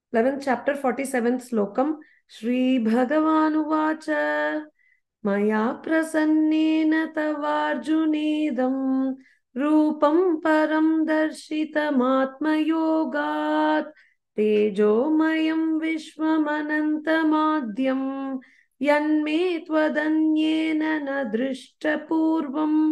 11th chapter 47th श्लोकम श्रीभगवानुवाच मया प्रसन्नेन तवार्जुनेदं रूपं परं दर्शितमात्मयोगात् तेजोमयं विश्वमनन्तमाद्यं यन्मे त्वदन्येन न दृष्टपूर्वम्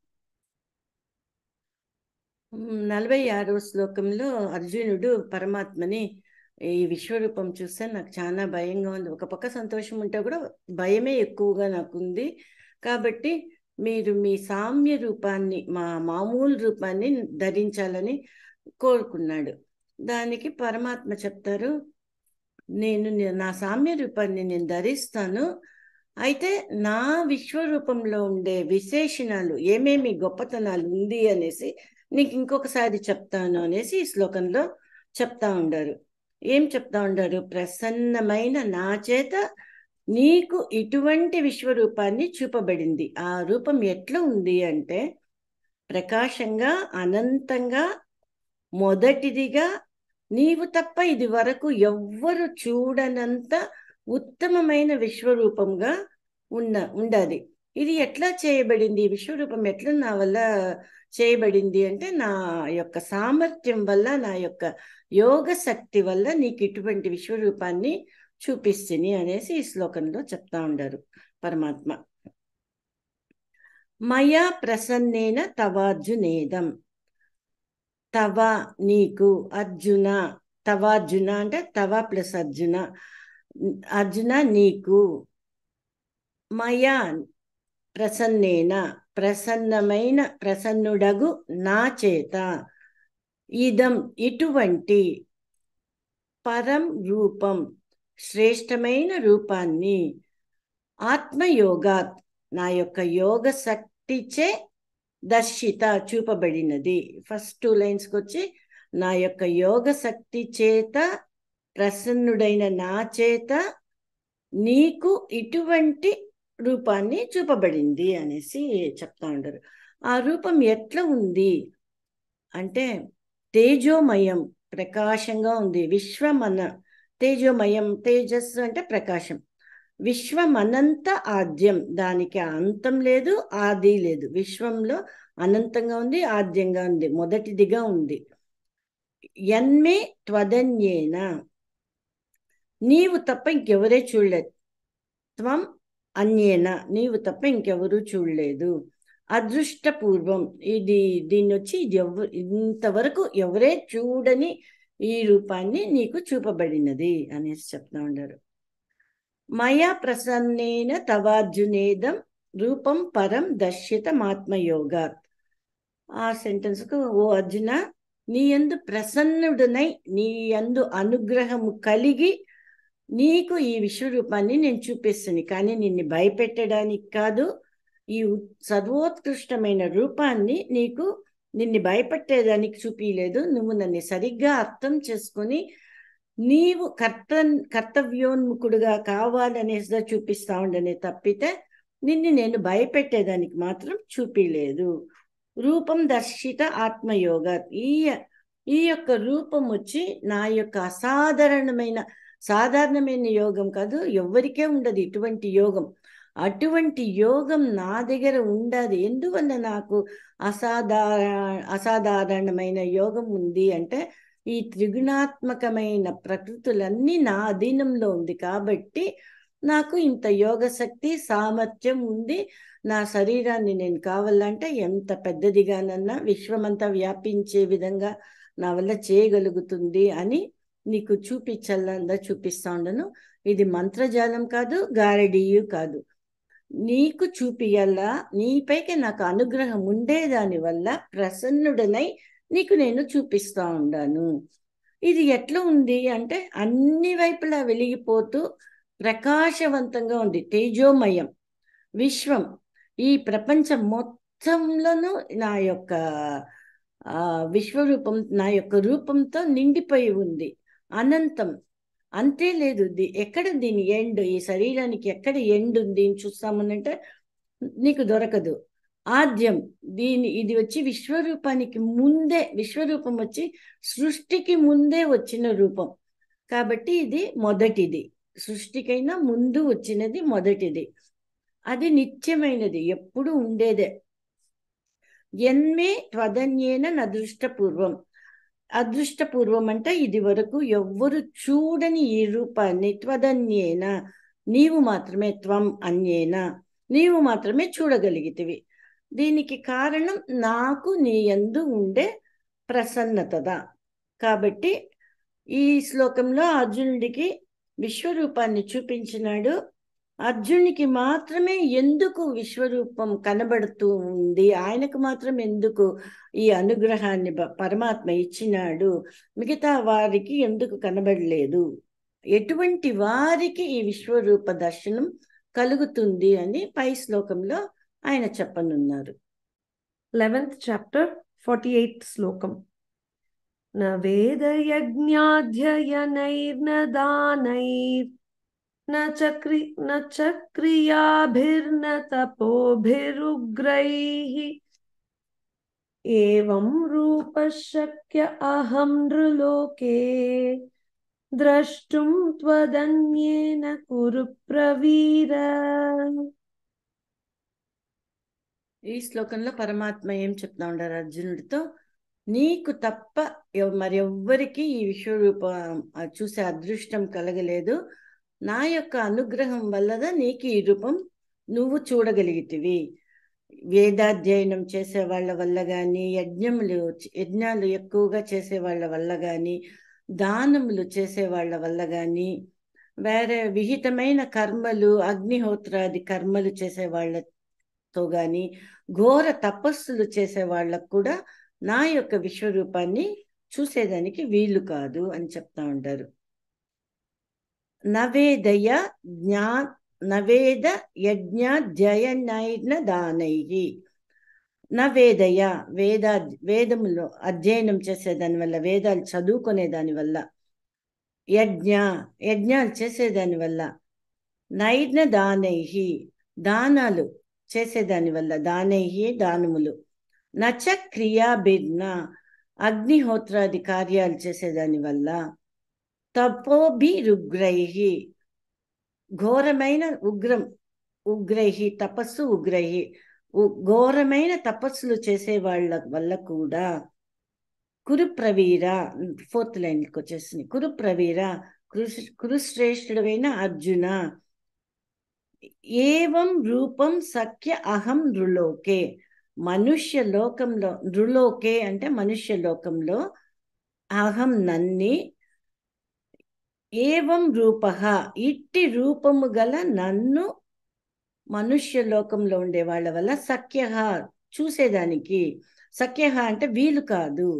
నలభై ఆరో శ్లోకంలో అర్జునుడు పరమాత్మని ఈ విశ్వరూపం చూస్తే నాకు చాలా భయంగా ఉంది ఒక పక్క సంతోషం ఉంటే కూడా భయమే ఎక్కువగా నాకు ఉంది కాబట్టి మీరు మీ సామ్య రూపాన్ని మా మామూలు రూపాన్ని ధరించాలని కోరుకున్నాడు దానికి పరమాత్మ చెప్తారు నేను నే- నా సామ్య రూపాన్ని నేను ధరిస్తాను అయితే నా విశ్వరూపంలో ఉండే విశేషణాలు ఏమేమి గొప్పతనాలు ఉంది అనేసి నీకు ఇంకొకసారి చెప్తాను అనేసి ఈ శ్లోకంలో చెప్తా ఉండారు ఏం చెప్తా ఉండారు ప్రసన్నమైన నా చేత నీకు ఇటువంటి విశ్వరూపాన్ని చూపబడింది ఆ రూపం ఎట్లా ఉంది అంటే ప్రకాశంగా అనంతంగా మొదటిదిగా నీవు తప్ప ఇది వరకు ఎవ్వరు చూడనంత ఉత్తమమైన విశ్వరూపంగా ఉన్న ఉండాలి ఇది ఎట్లా చేయబడింది ఈ విశ్వరూపం ఎట్లా నా వల్ల చేయబడింది అంటే నా యొక్క సామర్థ్యం వల్ల నా యొక్క యోగ శక్తి వల్ల నీకు ఇటువంటి విశ్వరూపాన్ని చూపిస్తుంది అనేసి ఈ శ్లోకంలో చెప్తా ఉండారు పరమాత్మ మయా ప్రసన్నేన తవార్జునేదం తవ నీకు అర్జున తవార్జున అంటే తవ ప్లస్ అర్జున అర్జున నీకు మయా ప్రసన్నేన ప్రసన్నమైన ప్రసన్నుడగు నా చేత ఇదం ఇటువంటి పరం రూపం శ్రేష్టమైన రూపాన్ని ఆత్మయోగాత్ నా యొక్క యోగ శక్తిచే దర్శిత చూపబడినది ఫస్ట్ టూ లైన్స్కి వచ్చి నా యొక్క యోగ శక్తి చేత ప్రసన్నుడైన నా చేత నీకు ఇటువంటి రూపాన్ని చూపబడింది అనేసి చెప్తా ఉంటారు ఆ రూపం ఎట్లా ఉంది అంటే తేజోమయం ప్రకాశంగా ఉంది విశ్వమన తేజోమయం తేజస్సు అంటే ప్రకాశం విశ్వమనంత ఆద్యం దానికి అంతం లేదు ఆది లేదు విశ్వంలో అనంతంగా ఉంది ఆద్యంగా ఉంది మొదటిదిగా ఉంది ఎన్మే త్వదన్యేన నీవు తప్ప ఇంకెవరే చూడలేదు త్వం అన్యేన నీవు తప్ప ఇంకెవరూ చూడలేదు అదృష్టపూర్వం ఇది దీన్ని వచ్చి ఇది ఎవ ఇంతవరకు ఎవరే చూడని ఈ రూపాన్ని నీకు చూపబడినది అనేసి చెప్తా ఉన్నారు మయా ప్రసన్నేన తవార్జునేదం రూపం పరం దర్శితమాత్మయోగాత్ ఆ సెంటెన్స్కు ఓ అర్జున నీ యందు ప్రసన్నుడనై నీ యందు అనుగ్రహము కలిగి నీకు ఈ విశ్వరూపాన్ని నేను చూపిస్తాను కానీ నిన్ను భయపెట్టడానికి కాదు ఈ ఉ- సర్వోత్కృష్టమైన రూపాన్ని నీకు నిన్ను భయపెట్టేదానికి చూపించలేదు నువ్వు నన్ను సరిగ్గా అర్థం చేసుకొని నీవు కర్త కర్తవ్యోన్ముఖుడుగా కావాలనేసి చూపిస్తా ఉండనే తప్పితే నిన్ను నేను భయపెట్టేదానికి మాత్రం చూపిలేదు రూపం దర్శిత ఆత్మయోగ ఈ ఈ యొక్క రూపం వచ్చి నా యొక్క అసాధారణమైన సాధారణమైన యోగం కాదు ఎవరికే ఉండదు ఇటువంటి యోగం అటువంటి యోగం నా దగ్గర ఉండదు ఎందువల్ల నాకు అసాధార అసాధారణమైన యోగం ఉంది అంటే ఈ త్రిగుణాత్మకమైన ప్రకృతులన్నీ నా అధీనంలో ఉంది కాబట్టి నాకు ఇంత యోగ శక్తి సామర్థ్యం ఉంది నా శరీరాన్ని నేను కావాలంటే ఎంత పెద్దదిగానన్నా విశ్వమంతా వ్యాపించే విధంగా నా వల్ల చేయగలుగుతుంది అని నీకు చూపించాలందా చూపిస్తా ఉండను ఇది మంత్రజాలం కాదు గారడీయు కాదు నీకు చూపియల్లా నీపైకి నాకు అనుగ్రహం ఉండేదాని వల్ల ప్రసన్నుడనై నీకు నేను చూపిస్తా ఉండాను ఇది ఎట్లా ఉంది అంటే అన్ని వైపులా వెలిగిపోతూ ప్రకాశవంతంగా ఉంది తేజోమయం విశ్వం ఈ ప్రపంచం మొత్తంలోనూ నా యొక్క ఆ విశ్వరూపం నా యొక్క రూపంతో నిండిపోయి ఉంది అనంతం అంతే లేదు ది- ఎక్కడ దీని ఎండ్ ఈ శరీరానికి ఎక్కడ ఎండ్ ఉంది అని చూస్తామనంటే నీకు దొరకదు ఆద్యం దీని ఇది వచ్చి విశ్వరూపానికి ముందే విశ్వరూపం వచ్చి సృష్టికి ముందే వచ్చిన రూపం కాబట్టి ఇది మొదటిది సృష్టికైనా ముందు వచ్చినది మొదటిది అది నిత్యమైనది ఎప్పుడు ఉండేదే ఎన్మే త్వదన్యేన నదృష్టపూర్వం అదృష్టపూర్వం అంటే ఇది వరకు ఎవ్వరు చూడని ఈ రూపాన్ని త్వదన్యేన నీవు మాత్రమే త్వం అన్యేన నీవు మాత్రమే చూడగలిగితివి దీనికి కారణం నాకు నీ యందు ఉండే ప్రసన్నతద కాబట్టి ఈ శ్లోకంలో అర్జునుడికి విశ్వరూపాన్ని చూపించినాడు అర్జునుడికి మాత్రమే ఎందుకు విశ్వరూపం కనబడుతూ ఉంది ఆయనకు మాత్రం ఎందుకు ఈ అనుగ్రహాన్ని బ- పరమాత్మ ఇచ్చినాడు మిగతా వారికి ఎందుకు కనబడలేదు ఎటువంటి వారికి ఈ విశ్వరూప దర్శనం కలుగుతుంది అని పై శ్లోకంలో ఆయన చెప్పనున్నారు 11th chapter 48th slokam न वेदयज्ञाध्ययनैर्न दानैर् न चक्रि न च क्रियाभिर्न तपोभिरुग्रैः एवं रूपः शक्य अहं नृलोके द्रष्टुं त्वदन्येन कुरु प्रवीर ఈ శ్లోకంలో పరమాత్మ ఏం చెప్తా ఉండారు అర్జునుడితో నీకు తప్ప ఎవ్- మరెవ్వరికి ఈ విశ్వరూప ఆ, చూసే అదృష్టం కలగలేదు నా యొక్క అనుగ్రహం వల్లద నీకు ఈ రూపం నువ్వు చూడగలిగితివి వేదాధ్యయనం చేసే వాళ్ళ వల్ల కానీ యజ్ఞములు యజ్ఞాలు ఎక్కువగా చేసే వాళ్ళ వల్ల కానీ దానములు చేసే వాళ్ళ వల్ల కానీ వేరే విహితమైన కర్మలు అగ్నిహోత్రాది కర్మలు చేసే వాళ్ళతో కానీ ఘోర తపస్సులు చేసే వాళ్ళకు కూడా నా యొక్క విశ్వరూపాన్ని చూసేదానికి వీలు కాదు అని చెప్తా ఉంటారు నవేదయ జ్ఞా నవేద యజ్ఞాధ్యయనైర్న దానై నవేదయ వేద వేదములో అధ్యయనం చేసేదాని వల్ల వేదాలు చదువుకునే దాని వల్ల యజ్ఞ యజ్ఞాలు చేసేదాని వల్ల నైర్న దానై దానాలు చేసేదాని వల్ల దానై దానములు నచ క్రియాభిర్న అగ్నిహోత్రాది కార్యాలు చేసేదాని వల్ల తపోభిరుగ్రై ఘోరమైన ఉగ్రం ఉగ్రై తపస్సు ఉగ్రై ఉ- ఘోరమైన తపస్సులు చేసే వాళ్ళ వల్ల కూడా కురు ప్రవీర ఫోర్త్ లైన్కి వచ్చేసింది కురు ప్రవీర కురు కురుశ్రేష్ఠుడైన అర్జున ఏవం రూపం సఖ్య అహం నృలోకే మనుష్య లోకంలో నృలోకే అంటే మనుష్య లోకంలో అహం నన్ని ఏవం రూప ఇట్టి రూపము గల నన్ను మనుష్య లోకంలో ఉండే వాళ్ళ వల్ల సఖ్య చూసేదానికి సఖ్య అంటే వీలు కాదు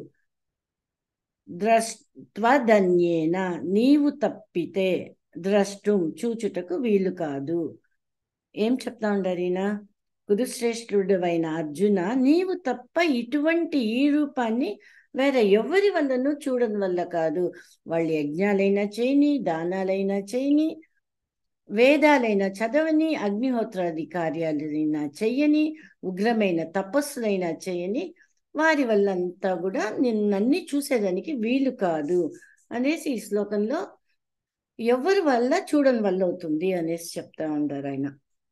ద్రష్ట్వధన్యేన నీవు తప్పితే ద్రష్టుం చూచుటకు వీలు కాదు ఏం చెప్తా ఉండారు ఈయన కురుశ్రేష్ఠుడైన అర్జున నీవు తప్ప ఇటువంటి ఈ రూపాన్ని వేరే ఎవరి వల్లనూ చూడని వల్ల కాదు వాళ్ళు యజ్ఞాలైనా చేయని దానాలైనా చేయని వేదాలైనా చదవని అగ్నిహోత్రాది కార్యాలైనా చెయ్యని ఉగ్రమైన తపస్సులైనా చేయని వారి వల్లంతా కూడా నిన్నన్ని చూసేదానికి వీలు కాదు అనేసి ఈ శ్లోకంలో ఎవరి వల్ల చూడని వల్ల అవుతుంది అనేసి చెప్తా ఉంటారు ఆయన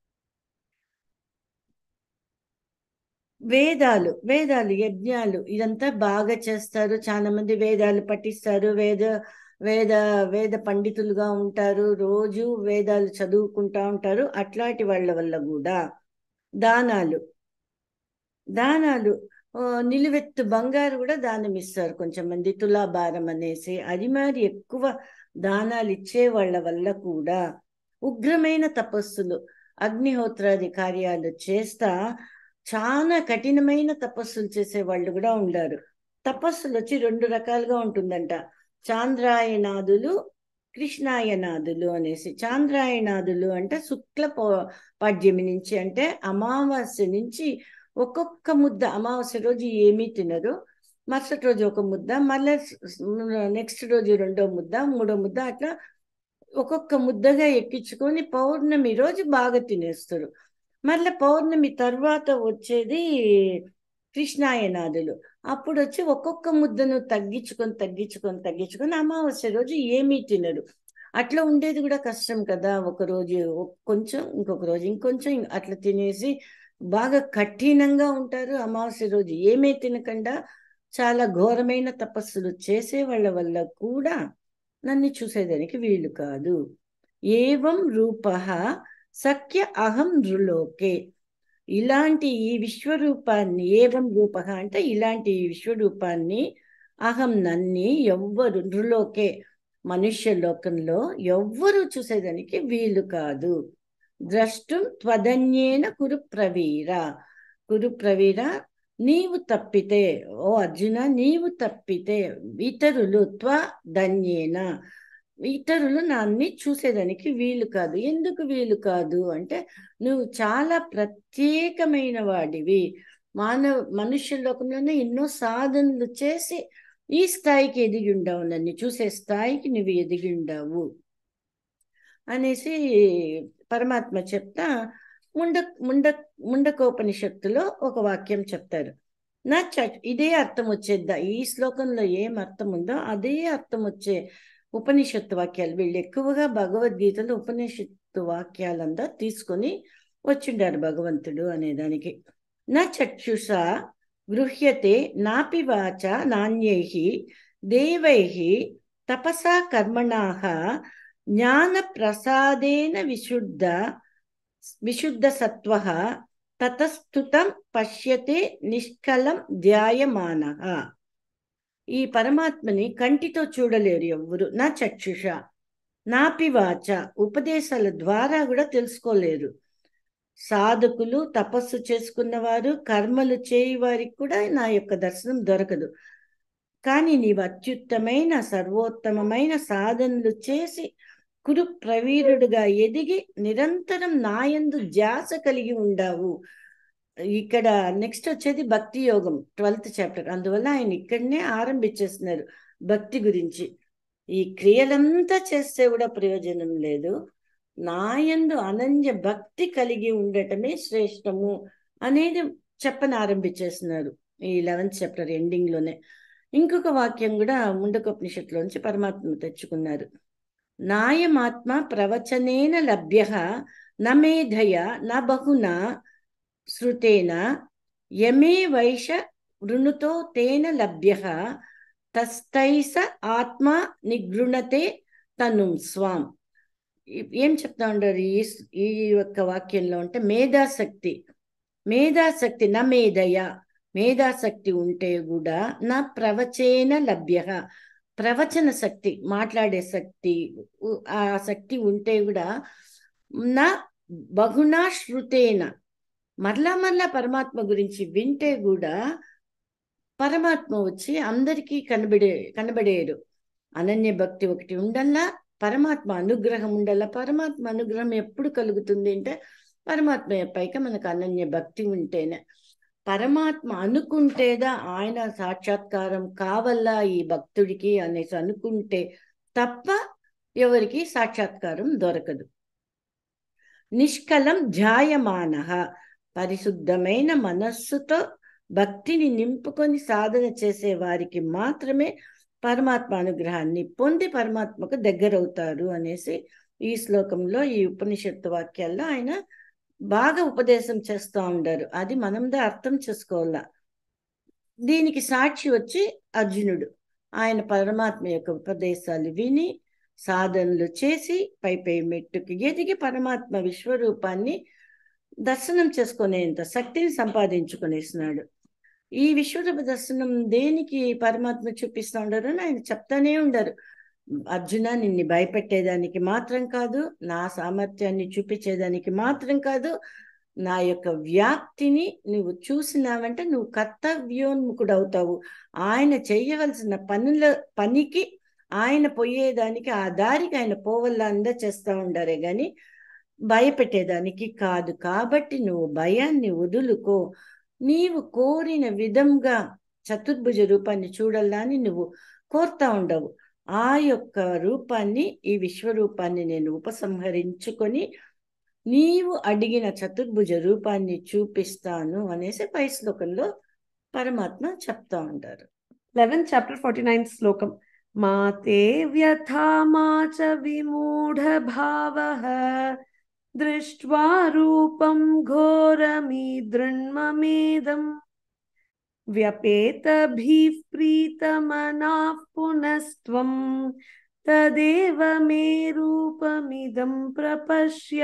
వేదాలు వేదాలు యజ్ఞాలు ఇదంతా బాగా చేస్తారు చాలా మంది వేదాలు పఠిస్తారు వేద వేద వేద పండితులుగా ఉంటారు రోజు వేదాలు చదువుకుంటా ఉంటారు అట్లాంటి వాళ్ళ వల్ల కూడా దానాలు దానాలు ఆ, నిలువెత్తు బంగారు కూడా దానం ఇస్తారు కొంచెం మంది తులాభారం అనేసి అది మరి ఎక్కువ దానాలు ఇచ్చే వాళ్ళ వల్ల కూడా ఉగ్రమైన తపస్సులు అగ్నిహోత్రాది కార్యాలు చేస్తా చాలా కఠినమైన తపస్సులు చేసే వాళ్ళు కూడా ఉండారు తపస్సులు వచ్చి రెండు రకాలుగా ఉంటుందంట చాంద్రాయనాదులు కృష్ణాయనాదులు అనేసి చాంద్రాయనాదులు అంటే శుక్ల పౌ- పాడ్యమి నుంచి అంటే అమావాస్య నుంచి ఒక్కొక్క ముద్ద అమావాస్య రోజు ఏమీ తినరు మరుసటి రోజు ఒక ముద్ద మళ్ళీ నెక్స్ట్ రోజు రెండో ముద్ద మూడో ముద్ద అట్లా ఒక్కొక్క ముద్దగా ఎక్కించుకొని పౌర్ణమి రోజు బాగా తినేస్తారు మళ్ళీ పౌర్ణమి తర్వాత వచ్చేది కృష్ణాయనాదులు అప్పుడు వచ్చి ఒక్కొక్క ముద్దను తగ్గించుకొని తగ్గించుకొని తగ్గించుకొని అమావాస్య రోజు ఏమీ తినరు అట్లా ఉండేది కూడా కష్టం కదా ఒక రోజు ఒక్- కొంచెం ఇంకొక రోజు ఇంకొంచెం ఇం- అట్లా తినేసి బాగా కఠినంగా ఉంటారు అమావాస్య రోజు ఏమీ తినకుండా చాలా ఘోరమైన తపస్సులు చేసే వాళ్ళ వల్ల కూడా నన్ను చూసేదానికి వీలు కాదు ఏవం రూప సఖ్య అహం నృలోకే ఇలాంటి ఈ విశ్వరూపాన్ని ఏవం రూప అంటే ఇలాంటి ఈ విశ్వరూపాన్ని అహం నన్ని ఎవ్వరు నృలోకే మనుష్య లోకంలో ఎవ్వరు చూసేదానికి వీలు కాదు ద్రష్టం త్వదన్యేన కురు ప్రవీర కురు ప్రవీర నీవు తప్పితే ఓ అర్జున నీవు తప్పితే ఇతరులు త్వదన్యేన ఇతరులు నాన్ని చూసేదానికి వీలు కాదు ఎందుకు వీలు కాదు అంటే నువ్వు చాలా ప్రత్యేకమైన వాడివి మానవ మనుష్య లోకంలోనే ఎన్నో సాధనలు చేసి ఈ స్థాయికి ఎదిగి ఉండవు నన్ను చూసే స్థాయికి నువ్వు ఎదిగి ఉండవు అనేసి పరమాత్మ చెప్తా ముండ ముండ ముండకోపనిషత్తులో ఒక వాక్యం చెప్తారు నా చ ఇదే అర్థం వచ్చేద్దా ఈ శ్లోకంలో ఏం అర్థం ఉందో అదే అర్థం వచ్చే ఉపనిషత్తు వాక్యాలు వీళ్ళు ఎక్కువగా భగవద్గీతలో ఉపనిషత్తు వాక్యాలంతా తీసుకొని వచ్చిండారు భగవంతుడు అనేదానికి నా చక్షుష గృహ్యతే నాపి వాచ నాణ్యై దేవై తపసా కర్మణాః జ్ఞాన ప్రసాదేన విశుద్ధ విశుద్ధ సత్వ తతస్థుతం పశ్యతే నిష్కలం ధ్యాయమాన ఈ పరమాత్మని కంటితో చూడలేరు ఎవ్వరు నా చక్షుష నాపి వాచ ఉపదేశాల ద్వారా కూడా తెలుసుకోలేరు సాధకులు తపస్సు చేసుకున్నవారు కర్మలు చేయి వారికి కూడా నా యొక్క దర్శనం దొరకదు కానీ నీవు అత్యుత్తమైన సర్వోత్తమమైన సాధనలు చేసి కురు ప్రవీరుడుగా ఎదిగి నిరంతరం నాయందు ధ్యాస కలిగి ఉండావు ఇక్కడ నెక్స్ట్ వచ్చేది భక్తి యోగం ట్వెల్త్ చాప్టర్ అందువల్ల ఆయన ఇక్కడనే ఆరంభించేస్తున్నారు భక్తి గురించి ఈ క్రియలంతా చేస్తే కూడా ప్రయోజనం లేదు నాయందు అనన్య భక్తి కలిగి ఉండటమే శ్రేష్టము అనేది చెప్పని ఆరంభించేస్తున్నారు ఈ లెవెన్త్ చాప్టర్ ఎండింగ్ లోనే ఇంకొక వాక్యం కూడా ముండకోపనిషత్తులోంచి పరమాత్మ తెచ్చుకున్నారు నాయమాత్మ ప్రవచనేన లభ్య నమేధయ న బహున శృతేన యమే వైష వృణుతో తేన లభ్య తస్తైస ఆత్మ నిగృణతే తను స్వాం ఏం చెప్తా ఉంటారు ఈ ఈ యొక్క వాక్యంలో అంటే మేధాశక్తి మేధాశక్తి నా మేధయ మేధాశక్తి ఉంటే కూడా నా ప్రవచేన లభ్య ప్రవచన శక్తి మాట్లాడే శక్తి ఆ శక్తి ఉంటే కూడా నా బహునా శృతేన మరలా మరలా పరమాత్మ గురించి వింటే కూడా పరమాత్మ వచ్చి అందరికీ కనబడే కనబడేరు అనన్య భక్తి ఒకటి ఉండల్లా పరమాత్మ అనుగ్రహం ఉండాలా పరమాత్మ అనుగ్రహం ఎప్పుడు కలుగుతుంది అంటే పరమాత్మ పైకి మనకు అనన్య భక్తి ఉంటేనే పరమాత్మ అనుకుంటేదా ఆయన సాక్షాత్కారం కావల్లా ఈ భక్తుడికి అనేసి అనుకుంటే తప్ప ఎవరికి సాక్షాత్కారం దొరకదు నిష్కలం ధ్యాయమాన పరిశుద్ధమైన మనస్సుతో భక్తిని నింపుకొని సాధన చేసే వారికి మాత్రమే పరమాత్మ అనుగ్రహాన్ని పొంది పరమాత్మకు దగ్గరవుతారు అనేసి ఈ శ్లోకంలో ఈ ఉపనిషత్తు వాక్యాల్లో ఆయన బాగా ఉపదేశం చేస్తూ ఉండారు అది మనందా అర్థం చేసుకోవాల దీనికి సాక్షి వచ్చి అర్జునుడు ఆయన పరమాత్మ యొక్క ఉపదేశాలు విని సాధనలు చేసి పై పై మెట్టుకు ఎదిగి పరమాత్మ విశ్వరూపాన్ని దర్శనం చేసుకునేంత శక్తిని సంపాదించుకునేసినాడు ఈ విశ్వరూప దర్శనం దేనికి పరమాత్మ చూపిస్తూ ఉండరు అని ఆయన చెప్తానే ఉండరు అర్జున నిన్ను భయపెట్టేదానికి మాత్రం కాదు నా సామర్థ్యాన్ని చూపించేదానికి మాత్రం కాదు నా యొక్క వ్యాప్తిని నువ్వు చూసినావంటే నువ్వు కర్తవ్యోన్ముఖుడు అవుతావు ఆయన చేయవలసిన పనుల పనికి ఆయన పోయేదానికి ఆ దారికి ఆయన పోవల్లా అందా చేస్తూ ఉండారే గాని భయపెట్టేదానికి కాదు కాబట్టి నువ్వు భయాన్ని వదులుకో నీవు కోరిన విధంగా చతుర్భుజ రూపాన్ని చూడాలా అని నువ్వు కోరుతా ఉండవు ఆ యొక్క రూపాన్ని ఈ విశ్వరూపాన్ని నేను ఉపసంహరించుకొని నీవు అడిగిన చతుర్భుజ రూపాన్ని చూపిస్తాను అనేసి పై శ్లోకంలో పరమాత్మ చెప్తా ఉంటారు 11th chapter 49th slokam माते व्यथा मा च विमूढभावः दृष्ट्वा रूपं घोरमीदृण्ममेदम् व्यपेतभिः प्रीतमनाः पुनस्त्वं तदेव मे रूपमिदं प्रपश्य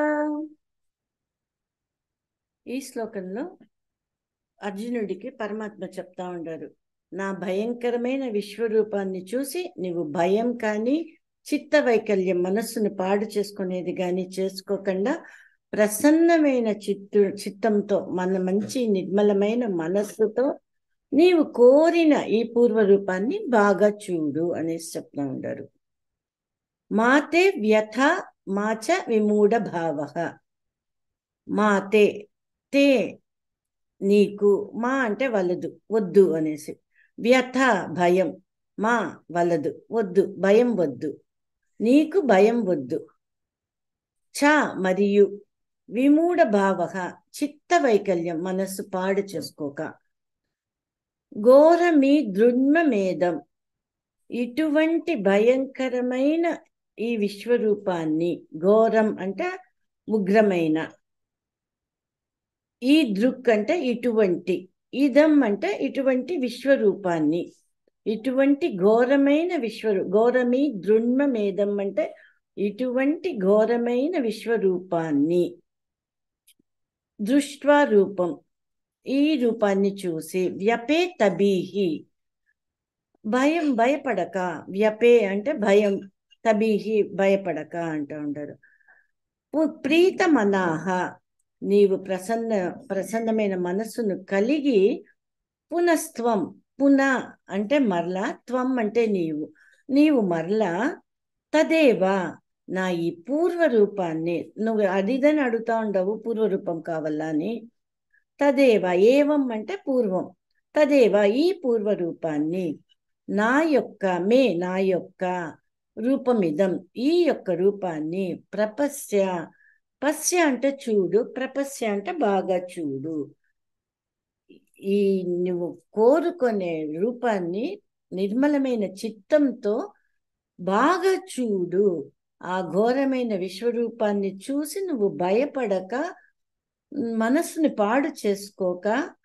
ఈ శ్లోకంలో అర్జునుడికి పరమాత్మ చెప్తా ఉండారు నా భయంకరమైన విశ్వరూపాన్ని చూసి నీవు భయం కానీ చిత్త వైకల్యం మనస్సును పాడు చేసుకునేది కానీ చేసుకోకుండా ప్రసన్నమైన చిత్తు చిత్తంతో మన మంచి నిర్మలమైన మనస్సుతో నీవు కోరిన ఈ పూర్వ రూపాన్ని బాగా చూడు అనేసి చెప్తా ఉండారు మాతే వ్యథ మాచ విమూఢ భావ మాతే తే నీకు మా అంటే వలదు వద్దు అనేసి వ్యథ భయం మా వలదు వద్దు భయం వద్దు నీకు భయం వద్దు చ మరియు విమూఢ భావ చిత్త వైకల్యం మనస్సు పాడు చేసుకోక ఘోరమి దృఢ్మమేదం ఇటువంటి భయంకరమైన ఈ విశ్వరూపాన్ని ఘోరం అంటే ఉగ్రమైన ఈ దృక్ అంటే ఇటువంటి ఇదం అంటే ఇటువంటి విశ్వరూపాన్ని ఇటువంటి ఘోరమైన విశ్వరూ ఘోరమి దృణ్మమేదం అంటే ఇటువంటి ఘోరమైన విశ్వరూపాన్ని దృష్ట్వా రూపం ఈ రూపాన్ని చూసి వ్యపే తబీహి భయం భయపడక వ్యపే అంటే భయం తబీహి భయపడక అంటూ ఉంటారు ప్రీతమనాహ నీవు ప్రసన్న ప్రసన్నమైన మనస్సును కలిగి పునస్త్వం పున అంటే మరలా త్వం అంటే నీవు నీవు మరలా తదేవా నా ఈ పూర్వ రూపాన్ని నువ్వు అడిదని అడుగుతా ఉండవు పూర్వ రూపం కావాలా అని తదేవా ఏవం అంటే పూర్వం తదేవా ఈ పూర్వ రూపాన్ని నా యొక్క మే నా యొక్క రూపమిదం ఈ యొక్క రూపాన్ని ప్రపస్య పశ్య అంటే చూడు ప్రపస్య అంటే బాగా చూడు ఈ నువ్వు కోరుకునే రూపాన్ని నిర్మలమైన చిత్తంతో బాగా చూడు ఆ ఘోరమైన విశ్వరూపాన్ని చూసి నువ్వు భయపడక మనస్సుని పాడు చేసుకోక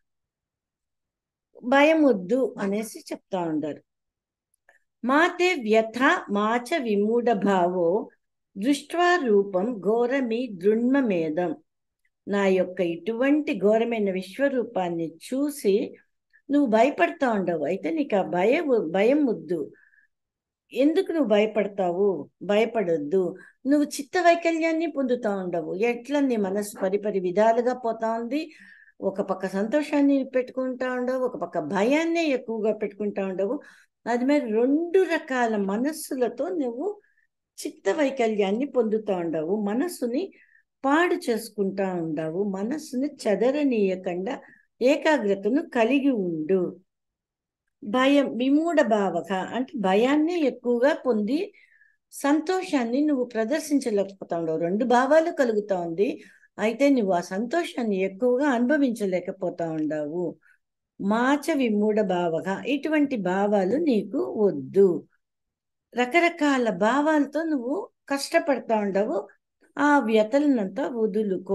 భయం వద్దు అనేసి చెప్తా ఉండారు మాతే వ్యథ మాచ విమూఢ భావో దృష్ట్వా రూపం ఘోరమి దృణ్మమేదం నా యొక్క ఇటువంటి ఘోరమైన విశ్వరూపాన్ని చూసి నువ్వు భయపడతా ఉండవు అయితే నీకు ఆ భయ భయం వద్దు ఎందుకు నువ్వు భయపడతావు భయపడొద్దు నువ్వు చిత్త వైకల్యాన్ని పొందుతా ఉండవు ఎట్లా నీ మనసు పరిపరి విధాలుగా పోతా ఉంది ఒక పక్క సంతోషాన్ని పెట్టుకుంటా ఉండవు ఒక పక్క భయాన్ని ఎక్కువగా పెట్టుకుంటా ఉండవు అది మరి రెండు రకాల మనస్సులతో నువ్వు చిత్త వైకల్యాన్ని పొందుతూ ఉండవు మనస్సుని పాడు చేసుకుంటా ఉండవు మనస్సుని చెదరనీయకుండా ఏకాగ్రతను కలిగి ఉండు భయం విమూఢ భావక అంటే భయాన్ని ఎక్కువగా పొంది సంతోషాన్ని నువ్వు ప్రదర్శించలేకపోతా ఉండవు రెండు భావాలు కలుగుతా ఉంది అయితే నువ్వు ఆ సంతోషాన్ని ఎక్కువగా అనుభవించలేకపోతా ఉండవు మాచ విమూఢ భావగా ఇటువంటి భావాలు నీకు వద్దు రకరకాల భావాలతో నువ్వు కష్టపడతా ఉండవు ఆ వ్యతలనంతా వదులుకో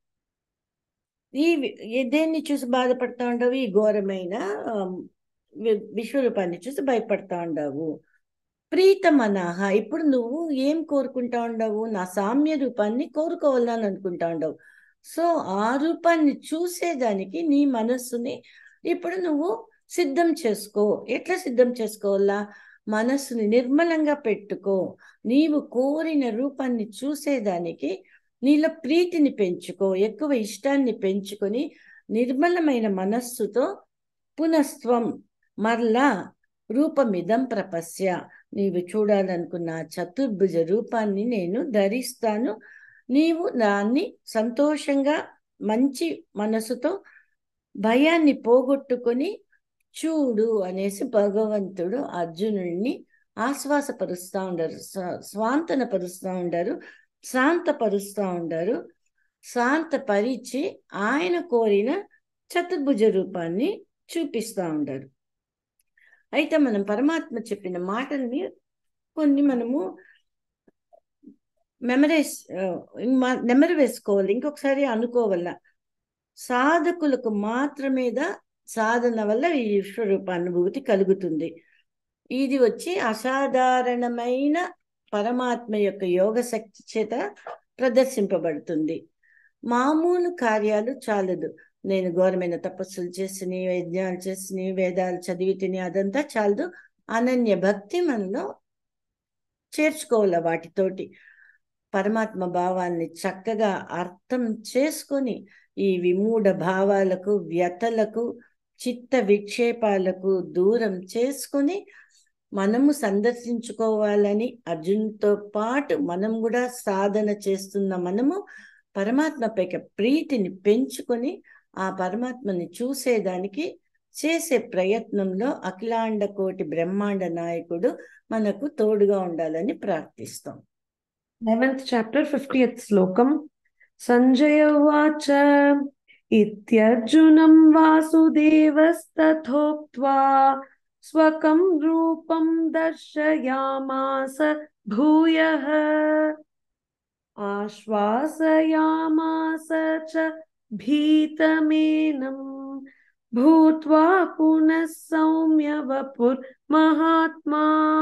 ఈ దేన్ని చూసి బాధపడతా ఉండవు ఈ ఘోరమైన విశ్వరూపాన్ని చూసి భయపడతా ఉండవు ప్రీతమనాహ ఇప్పుడు నువ్వు ఏం కోరుకుంటా ఉండవు నా సామ్య రూపాన్ని కోరుకోవాలని అనుకుంటా ఉండవు సో ఆ రూపాన్ని చూసేదానికి నీ మనస్సుని ఇప్పుడు నువ్వు సిద్ధం చేసుకో ఎట్లా సిద్ధం చేసుకోవాలా మనస్సుని నిర్మలంగా పెట్టుకో నీవు కోరిన రూపాన్ని చూసేదానికి నీలో ప్రీతిని పెంచుకో ఎక్కువ ఇష్టాన్ని పెంచుకొని నిర్మలమైన మనస్సుతో పునస్త్వం మరలా రూపమిదం ప్రపస్య నీవు చూడాలనుకున్న చతుర్భుజ రూపాన్ని నేను ధరిస్తాను నీవు దాన్ని సంతోషంగా మంచి మనసుతో భయాన్ని పోగొట్టుకొని చూడు అనేసి భగవంతుడు అర్జునుడిని ఆశ్వాసపరుస్తూ ఉండారు స్వాంతన పరుస్తూ ఉండారు శాంతపరుస్తూ ఉండారు శాంతపరిచి ఆయన కోరిన చతుర్భుజ రూపాన్ని చూపిస్తూ ఉంటారు అయితే మనం పరమాత్మ చెప్పిన మాటల్ని కొన్ని మనము మెమరైజ్ నెమరు వేసుకోవాలి ఇంకొకసారి అనుకోవాల సాధకులకు మాత్రమేదా సాధన వల్ల ఈ విశ్వరూప అనుభూతి కలుగుతుంది ఇది వచ్చి అసాధారణమైన పరమాత్మ యొక్క యోగ శక్తి చేత ప్రదర్శింపబడుతుంది మామూలు కార్యాలు చాలదు నేను ఘోరమైన తపస్సులు చేసిని యజ్ఞాలు చేసిని వేదాలు చదివి తిని అదంతా చాలదు అనన్య భక్తి మనలో చేర్చుకోవాలి వాటితోటి పరమాత్మ భావాల్ని చక్కగా అర్థం చేసుకొని ఈ విమూఢ భావాలకు వ్యతలకు చిత్త విక్షేపాలకు దూరం చేసుకొని మనము సందర్శించుకోవాలని అర్జున్తో పాటు మనం కూడా సాధన చేస్తున్న మనము పరమాత్మపై ప్రీతిని పెంచుకొని ఆ పరమాత్మని చూసేదానికి చేసే ప్రయత్నంలో అఖిలాండ కోటి బ్రహ్మాండ నాయకుడు మనకు తోడుగా ఉండాలని ప్రార్థిస్తాం లెవెన్త్ చాప్టర్ ఫిఫ్టీయత్ శ్లోకం సంజయ ఉవాచ ఇత్యర్జునం వాసుదేవస్తథోక్త్వా స్వకం రూపం దర్శయామాస భూయః ఆశ్వాసయామాస చ భీతమేనం భూత్వా పునః సౌమ్య వపుర్ మహాత్మా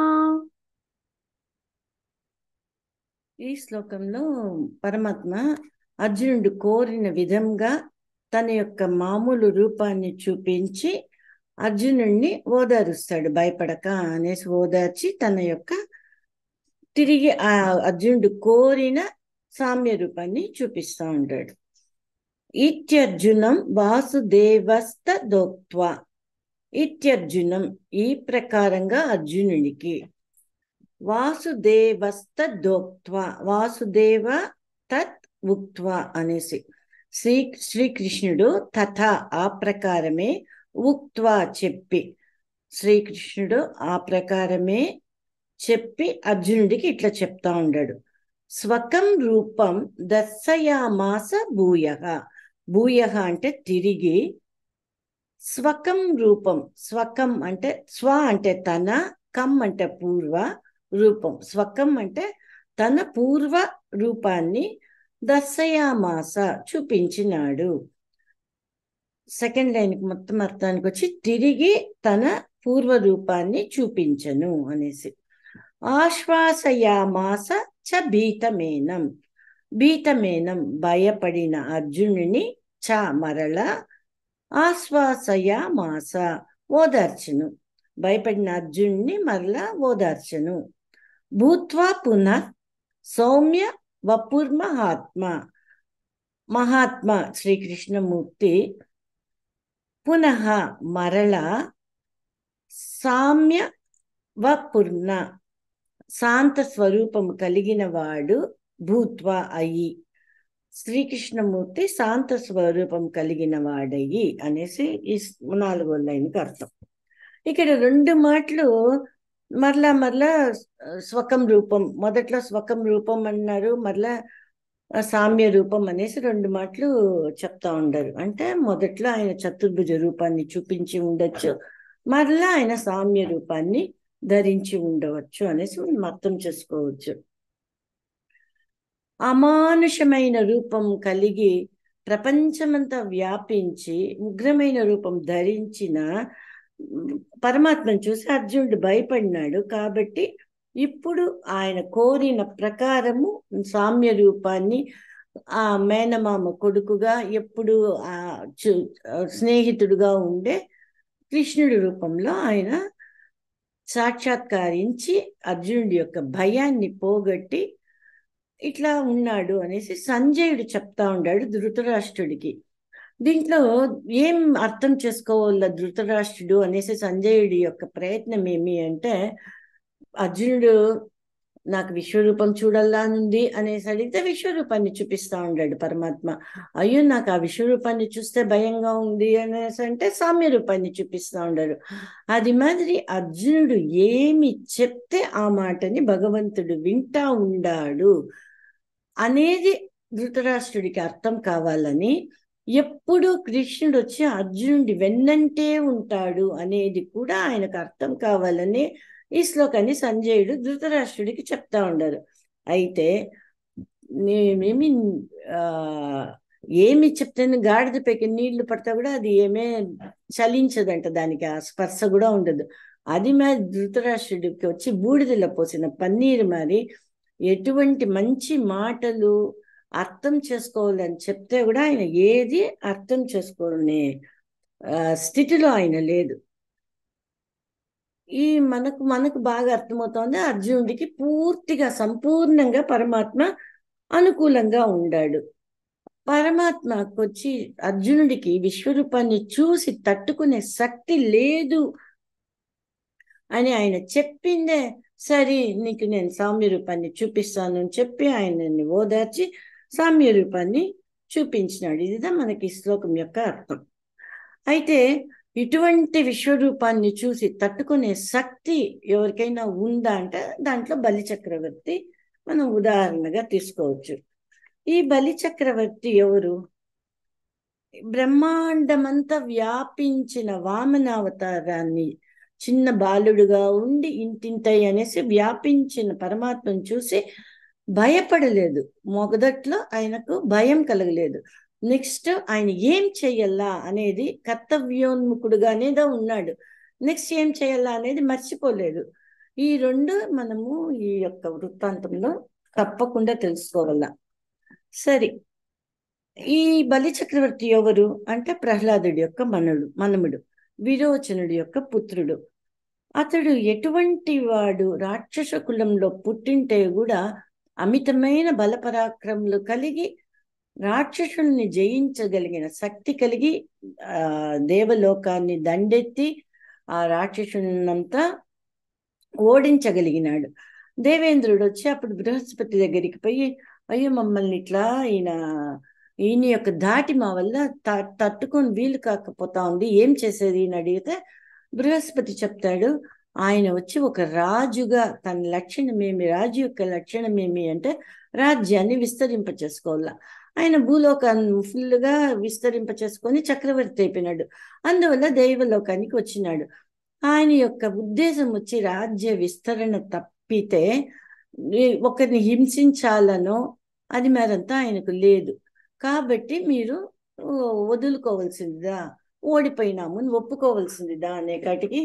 ఈ శ్లోకంలో పరమాత్మ అర్జునుడు కోరిన విధంగా తన యొక్క మామూలు రూపాన్ని చూపించి అర్జునుడిని ఓదారుస్తాడు భయపడక అనేసి ఓదార్చి తన యొక్క తిరిగి ఆ అర్జునుడు కోరిన సామ్య రూపాన్ని చూపిస్తూ ఉంటాడు ఇత్యర్జునం వాసుదేవస్త దోక్త్వ ఇత్యర్జునం ఈ ప్రకారంగా అర్జునుడికి వాసుదేవస్త దోక్త్వ వాసుదేవ తత్ ఉక్త్వ అనేసి శ్రీ శ్రీకృష్ణుడు తథా ఆ ప్రకారమే ఉక్త్వ చెప్పి శ్రీకృష్ణుడు ఆ ప్రకారమే చెప్పి అర్జునుడికి ఇట్లా చెప్తా ఉన్నాడు స్వకం రూపం దర్శయామాస భూయ భూయ అంటే తిరిగి స్వకం రూపం స్వకం అంటే స్వ అంటే తన కం అంటే పూర్వ రూపం స్వకం అంటే తన పూర్వ రూపాన్ని దర్శయామాస చూపించినాడు సెకండ్ లైన్కి మొత్తం అర్థానికి వచ్చి తిరిగి తన పూర్వ రూపాన్ని చూపించను అనేసి ఆశ్వాసయామాస చ భీతమేనం భీతమేనం భయపడిన అర్జునుని చ మరల ఆశ్వాసయామాస ఓదార్చును భయపడిన అర్జునుని మరలా ఓదార్చను భూత్వా పునః సౌమ్య వపుర్మహాత్మ మహాత్మ శ్రీకృష్ణమూర్తి పునః మరల సామ్య వపుర్ణ శాంత స్వరూపము కలిగిన వాడు భూత్వ అయి శ్రీకృష్ణమూర్తి శాంత స్వరూపం కలిగిన వాడయి అనేసి ఈ నాలుగో లైన్కి అర్థం ఇక్కడ రెండు మాటలు మరలా మరలా స్వకం రూపం మొదట్లో స్వకం రూపం అన్నారు మరలా సామ్య రూపం అనేసి రెండు మాటలు చెప్తా ఉండరు అంటే మొదట్లో ఆయన చతుర్భుజ రూపాన్ని చూపించి ఉండొచ్చు మరలా ఆయన సామ్య రూపాన్ని ధరించి ఉండవచ్చు అనేసి మనం అర్థం చేసుకోవచ్చు అమానుషమైన రూపం కలిగి ప్రపంచమంతా వ్యాపించి ఉగ్రమైన రూపం ధరించిన పరమాత్మను చూసి అర్జునుడు భయపడినాడు కాబట్టి ఇప్పుడు ఆయన కోరిన ప్రకారము సామ్య రూపాన్ని ఆ మేనమామ కొడుకుగా ఎప్పుడు ఆ స్నేహితుడుగా ఉండే కృష్ణుడి రూపంలో ఆయన సాక్షాత్కరించి అర్జునుడి యొక్క భయాన్ని పోగొట్టి ఇట్లా ఉన్నాడు అనేసి సంజయుడు చెప్తా ఉన్నాడు ధృతరాష్ట్రుడికి దీంట్లో ఏం అర్థం చేసుకోవాల ధృతరాష్ట్రుడు అనేసి సంజయుడి యొక్క ప్రయత్నం ఏమి అంటే అర్జునుడు నాకు విశ్వరూపం చూడాలా ఉంది అనేసి అడిగితే విశ్వరూపాన్ని చూపిస్తా ఉన్నాడు పరమాత్మ అయ్యో నాకు ఆ విశ్వరూపాన్ని చూస్తే భయంగా ఉంది అనేసి అంటే సామ్య రూపాన్ని చూపిస్తా ఉన్నాడు అది మాదిరి అర్జునుడు ఏమి చెప్తే ఆ మాటని భగవంతుడు వింటా ఉండాడు అనేది ధృతరాష్ట్రుడికి అర్థం కావాలని ఎప్పుడు కృష్ణుడు వచ్చి అర్జునుడి వెన్నంటే ఉంటాడు అనేది కూడా ఆయనకు అర్థం కావాలని ఈ శ్లోకాన్ని సంజయుడు ధృతరాష్ట్రుడికి చెప్తా ఉండారు అయితే నేనేమి ఆ ఏమి చెప్తాను గాడిద పైకి నీళ్లు పడతా కూడా అది ఏమే చలించదంట దానికి ఆ స్పర్శ కూడా ఉండదు అది మరి ధృతరాష్ట్రుడికి వచ్చి బూడిదలో పోసిన పన్నీరు మరి ఎటువంటి మంచి మాటలు అర్థం చేసుకోవాలని చెప్తే కూడా ఆయన ఏది అర్థం చేసుకోనే స్థితిలో ఆయన లేదు ఈ మనకు మనకు బాగా అర్థమవుతోంది అర్జునుడికి పూర్తిగా సంపూర్ణంగా పరమాత్మ అనుకూలంగా ఉండాడు పరమాత్మకు వచ్చి అర్జునుడికి విశ్వరూపాన్ని చూసి తట్టుకునే శక్తి లేదు అని ఆయన చెప్పిందే సరే నీకు నేను సామ్య రూపాన్ని చూపిస్తాను అని చెప్పి ఆయనని ఓదార్చి సామ్య రూపాన్ని చూపించినాడు ఇదిదా మనకి శ్లోకం యొక్క అర్థం అయితే ఇటువంటి విశ్వరూపాన్ని చూసి తట్టుకునే శక్తి ఎవరికైనా ఉందా అంటే దాంట్లో బలి చక్రవర్తి మనం ఉదాహరణగా తీసుకోవచ్చు ఈ బలి చక్రవర్తి ఎవరు బ్రహ్మాండమంతా వ్యాపించిన వామనావతారాన్ని చిన్న బాలుడుగా ఉండి ఇంటింతై అనేసి వ్యాపించిన పరమాత్మను చూసి భయపడలేదు మొదట్లో ఆయనకు భయం కలగలేదు నెక్స్ట్ ఆయన ఏం చెయ్యాలా అనేది కర్తవ్యోన్ముఖుడుగానేదో ఉన్నాడు నెక్స్ట్ ఏం చేయాలా అనేది మర్చిపోలేదు ఈ రెండు మనము ఈ యొక్క వృత్తాంతంలో తప్పకుండా తెలుసుకోవాల సరే ఈ బలి చక్రవర్తి ఎవరు అంటే ప్రహ్లాదుడి యొక్క మనడు మనముడు విరోచనుడి యొక్క పుత్రుడు అతడు ఎటువంటి వాడు రాక్షస కులంలో పుట్టింటే కూడా అమితమైన బలపరాక్రములు కలిగి రాక్షసుల్ని జయించగలిగిన శక్తి కలిగి ఆ దేవలోకాన్ని దండెత్తి ఆ రాక్షసునంతా ఓడించగలిగినాడు దేవేంద్రుడు వచ్చి అప్పుడు బృహస్పతి దగ్గరికి పోయి అయ్యో మమ్మల్ని ఇట్లా ఈయన ఈయన యొక్క దాటి మా వల్ల తట్టుకొని వీలు కాకపోతా ఉంది ఏం చేసేది అని అడిగితే బృహస్పతి చెప్తాడు ఆయన వచ్చి ఒక రాజుగా తన లక్షణం ఏమి రాజు యొక్క లక్షణం ఏమి అంటే రాజ్యాన్ని విస్తరింప చేసుకోవాల ఆయన భూలోకాన్ని ఫుల్గా విస్తరింప చేసుకొని చక్రవర్తి అయిపోయినాడు అందువల్ల దైవలోకానికి వచ్చినాడు ఆయన యొక్క ఉద్దేశం వచ్చి రాజ్య విస్తరణ తప్పితే ఒకరిని హింసించాలనో అది మరంతా ఆయనకు లేదు కాబట్టి మీరు వదులుకోవాల్సిందిదా ఓడిపోయినాము ఒప్పుకోవాల్సిందిదా అనే కాటికి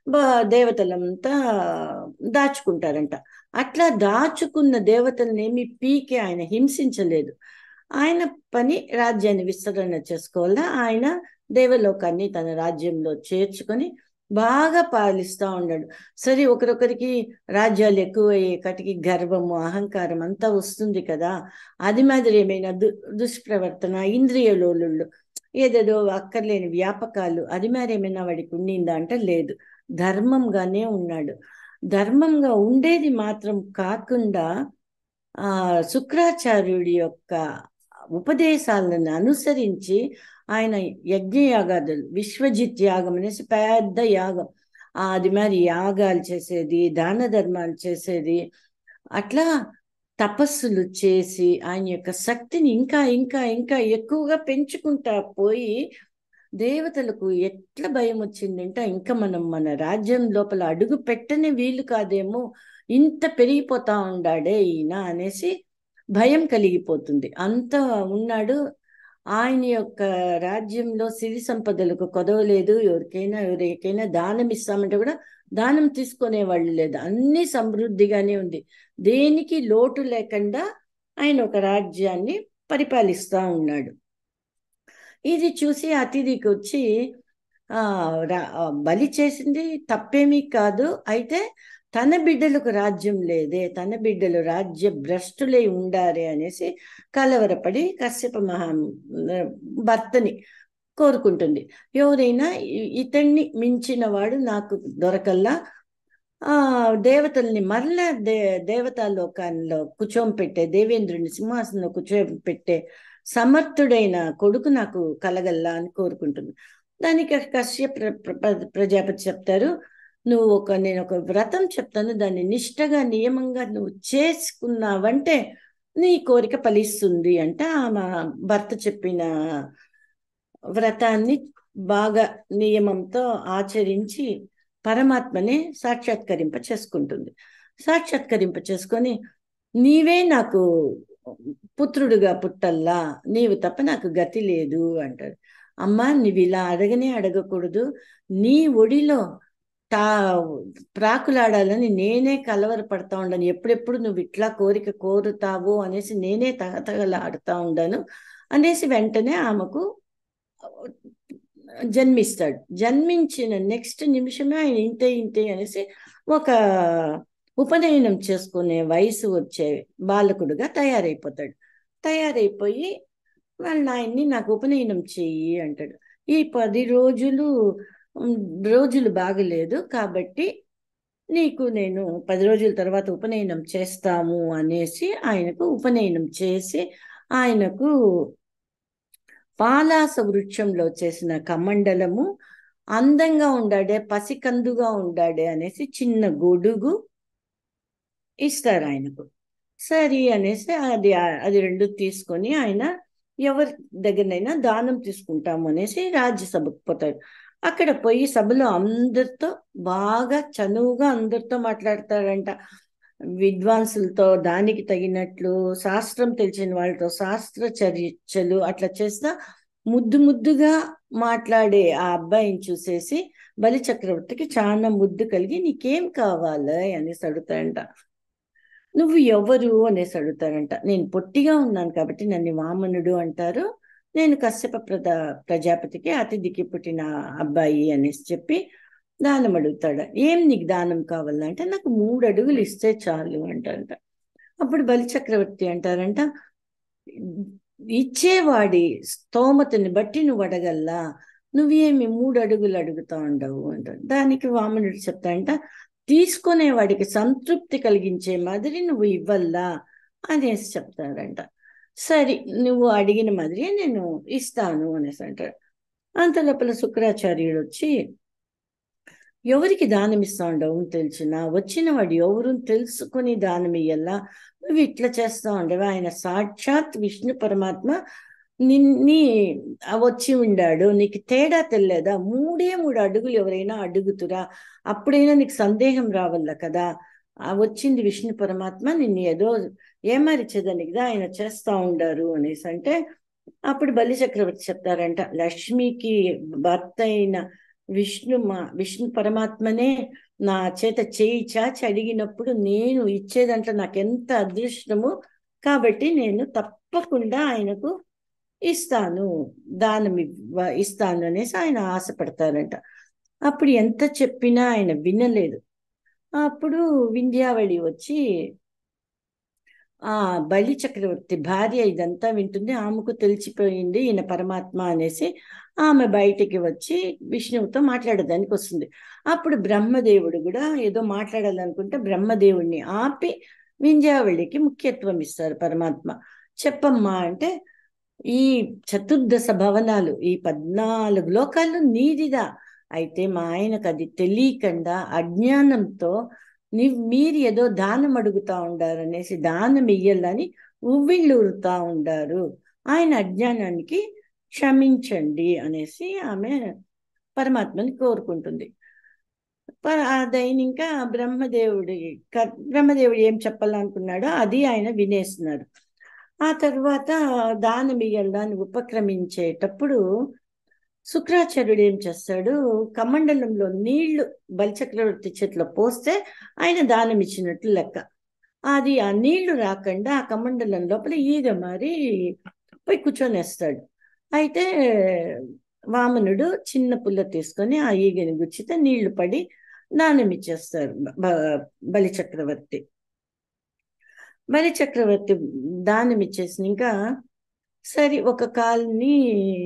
దేవతలంతా దాచుకుంటారంట అట్లా దాచుకున్న దేవతలనేమి పీకే ఆయన హింసించలేదు ఆయన పని రాజ్యాన్ని విస్తరణ చేసుకోవాలా ఆయన దేవలోకాన్ని తన రాజ్యంలో చేర్చుకొని బాగా పాలిస్తూ ఉన్నాడు సరే ఒకరొకరికి రాజ్యాలు ఎక్కువ కటికి గర్వము అహంకారం అంతా వస్తుంది కదా అది మాదిరి ఏమైనా దు దుష్ప్రవర్తన ఇంద్రియలోలు ఏదేదో అక్కర్లేని వ్యాపకాలు అది మరి ఏమైనా వాడికి ఉండిందా అంటే లేదు ధర్మంగానే ఉన్నాడు ధర్మంగా ఉండేది మాత్రం కాకుండా ఆ శుక్రాచార్యుడి యొక్క ఉపదేశాలను అనుసరించి ఆయన యజ్ఞయాగాదులు విశ్వజిత్ యాగం అనేసి పెద్ద యాగం అది మరి యాగాలు చేసేది దాన ధర్మాలు చేసేది అట్లా తపస్సులు చేసి ఆయన యొక్క శక్తిని ఇంకా ఇంకా ఇంకా ఎక్కువగా పెంచుకుంటా పోయి దేవతలకు ఎట్లా భయం వచ్చిందంటే ఇంకా మనం మన రాజ్యం లోపల అడుగు పెట్టని వీలు కాదేమో ఇంత పెరిగిపోతా ఉండాడే ఈయన అనేసి భయం కలిగిపోతుంది అంత ఉన్నాడు ఆయన యొక్క రాజ్యంలో సిరి సంపదలకు కొదవలేదు ఎవరికైనా ఎవరికైనా దానం ఇస్తామంటే కూడా దానం తీసుకునే వాళ్ళు లేదు అన్ని సమృద్ధిగానే ఉంది దేనికి లోటు లేకుండా ఆయన ఒక రాజ్యాన్ని పరిపాలిస్తూ ఉన్నాడు ఇది చూసి అతిథికి వచ్చి ఆ బలి చేసింది తప్పేమీ కాదు అయితే తన బిడ్డలకు రాజ్యం లేదే తన బిడ్డలు రాజ్య భ్రష్టులై ఉండారే అనేసి కలవరపడి కశ్యప మహా భర్తని కోరుకుంటుంది ఎవరైనా ఇతన్ని మించిన వాడు నాకు దొరకల్లా ఆ దేవతల్ని మరలా దే దేవతా లోకాల్లో కూర్చోంపెట్టే దేవేంద్రుని సింహాసనంలో కూర్చోపెట్టే సమర్థుడైన కొడుకు నాకు కలగల్లా అని కోరుకుంటుంది దానికి కశ్యప ప్రజాపతి చెప్తారు నువ్వు ఒక నేను ఒక వ్రతం చెప్తాను దాన్ని నిష్టగా నియమంగా నువ్వు చేసుకున్నావంటే నీ కోరిక ఫలిస్తుంది అంటే ఆమె భర్త చెప్పిన వ్రతాన్ని బాగా నియమంతో ఆచరించి పరమాత్మని సాక్షాత్కరింప చేసుకుంటుంది సాక్షాత్కరింప చేసుకొని నీవే నాకు పుత్రుడుగా పుట్టల్లా నీవు తప్ప నాకు గతి లేదు అంటాడు అమ్మా నువ్వు ఇలా అడగనే అడగకూడదు నీ ఒడిలో తా ప్రాకులాడాలని నేనే కలవరపడతా ఉండను ఎప్పుడెప్పుడు నువ్వు ఇట్లా కోరిక కోరుతావు అనేసి నేనే తగతగలాడుతా ఉండాను అనేసి వెంటనే ఆమెకు జన్మిస్తాడు జన్మించిన నెక్స్ట్ నిమిషమే ఆయన ఇంతే ఇంతే అనేసి ఒక ఉపనయనం చేసుకునే వయసు వచ్చే బాలకుడుగా తయారైపోతాడు తయారైపోయి వాళ్ళ నాయన్ని నాకు ఉపనయనం చెయ్యి అంటాడు ఈ పది రోజులు ఉమ్, రోజులు బాగలేదు కాబట్టి నీకు నేను పది రోజుల తర్వాత ఉపనయనం చేస్తాము అనేసి ఆయనకు ఉపనయనం చేసి ఆయనకు పాలాస వృక్షంలో చేసిన కమండలము అందంగా ఉండాడే పసికందుగా ఉండాడే అనేసి చిన్న గొడుగు ఇస్తారు ఆయనకు సరే అనేసి అది అది రెండు తీసుకొని ఆయన ఎవరి దగ్గరనైనా దానం తీసుకుంటాము అనేసి రాజ్యసభకు పోతాడు అక్కడ పోయి సభలో అందరితో బాగా చనువుగా అందరితో మాట్లాడతాడంట విద్వాంసులతో దానికి తగినట్లు శాస్త్రం తెలిసిన వాళ్ళతో శాస్త్ర చర్చలు అట్లా చేస్తా ముద్దు ముద్దుగా మాట్లాడే ఆ అబ్బాయిని చూసేసి బలి చక్రవర్తికి చాలా ముద్దు కలిగి నీకేం కావాలి అనేసి అడుగుతాడంట నువ్వు ఎవరు అనేసి అడుగుతారంట నేను పొట్టిగా ఉన్నాను కాబట్టి నన్ను వామనుడు అంటారు నేను కశ్యప ప్రజ ప్రజాపతికి అతిథికి పుట్టిన అబ్బాయి అనేసి చెప్పి దానం అడుగుతాడు ఏం నీకు దానం కావాలంటే నాకు మూడు అడుగులు ఇస్తే చాలు అంటారంట అప్పుడు బలి చక్రవర్తి అంటారంట ఇచ్చేవాడి స్తోమతని బట్టి నువ్వు అడగల్లా నువ్వేమి మూడు అడుగులు అడుగుతా ఉండవు అంటాడు దానికి వామనుడు చెప్తాడంట తీసుకునే వాడికి సంతృప్తి కలిగించే మాదిరి నువ్వు ఇవ్వల్లా అనేసి చెప్తాడంట సరే నువ్వు అడిగిన మాదిరి నేను ఇస్తాను అనేసి అంటాడు అంత లోపల శుక్రాచార్యుడు వచ్చి ఎవరికి దానం ఇస్తా ఉండవు తెలిసిన వచ్చిన వాడు ఎవరు తెలుసుకొని దానం ఇయ్యల్లా నువ్వు ఇట్లా చేస్తా ఉండవు ఆయన సాక్షాత్ విష్ణు పరమాత్మ నిన్ని వచ్చి ఉండాడు నీకు తేడా తెలియదా మూడే మూడు అడుగులు ఎవరైనా అడుగుతురా అప్పుడైనా నీకు సందేహం రావల్ల కదా ఆ వచ్చింది విష్ణు పరమాత్మ నిన్ను ఏదో ఏమరిచేదానికి కదా ఆయన చేస్తా ఉండారు అనేసి అంటే అప్పుడు బలి చక్రవర్తి చెప్తారంట లక్ష్మికి భర్త అయిన విష్ణు మా విష్ణు పరమాత్మనే నా చేత చేయి చాచి అడిగినప్పుడు నేను ఇచ్చేదంటే నాకు ఎంత అదృష్టము కాబట్టి నేను తప్పకుండా ఆయనకు ఇస్తాను దానం ఇవ్వ ఇస్తాను అనేసి ఆయన ఆశపడతారంట అప్పుడు ఎంత చెప్పినా ఆయన వినలేదు అప్పుడు వింధ్యావళి వచ్చి ఆ బలి చక్రవర్తి భార్య ఇదంతా వింటుంది ఆమెకు తెలిసిపోయింది ఈయన పరమాత్మ అనేసి ఆమె బయటికి వచ్చి విష్ణువుతో మాట్లాడడానికి వస్తుంది అప్పుడు బ్రహ్మదేవుడు కూడా ఏదో మాట్లాడాలనుకుంటే బ్రహ్మదేవుడిని ఆపి వింధ్యావళికి ముఖ్యత్వం ఇస్తారు పరమాత్మ చెప్పమ్మా అంటే ఈ చతుర్దశ భవనాలు ఈ పద్నాలుగు లోకాలు నీదిదా అయితే మా ఆయనకు అది తెలియకుండా అజ్ఞానంతో నీ మీరు ఏదో దానం అడుగుతా ఉండారు అనేసి దానం ఇయ్యాలని ఉవ్విళ్ళూరుతా ఉండారు ఆయన అజ్ఞానానికి క్షమించండి అనేసి ఆమె పరమాత్మని కోరుకుంటుంది అదైన ఇంకా బ్రహ్మదేవుడి బ్రహ్మదేవుడు ఏం చెప్పాలనుకున్నాడో అది ఆయన వినేస్తున్నారు ఆ తర్వాత దానం ఇయ్యాలని ఉపక్రమించేటప్పుడు శుక్రాచార్యుడు ఏం చేస్తాడు కమండలంలో నీళ్లు బలిచక్రవర్తి చేతిలో పోస్తే ఆయన దానం ఇచ్చినట్లు లెక్క అది ఆ నీళ్లు రాకుండా ఆ కమండలం లోపల ఈగ మారి పోయి కూర్చొనేస్తాడు అయితే వామనుడు చిన్న పుల్ల తీసుకొని ఆ ఈగని గుచ్చితే నీళ్లు పడి దానం ఇచ్చేస్తారు బలి చక్రవర్తి బలి చక్రవర్తి దానం ఇచ్చేసిన ఇంకా సరే ఒక కాల్ని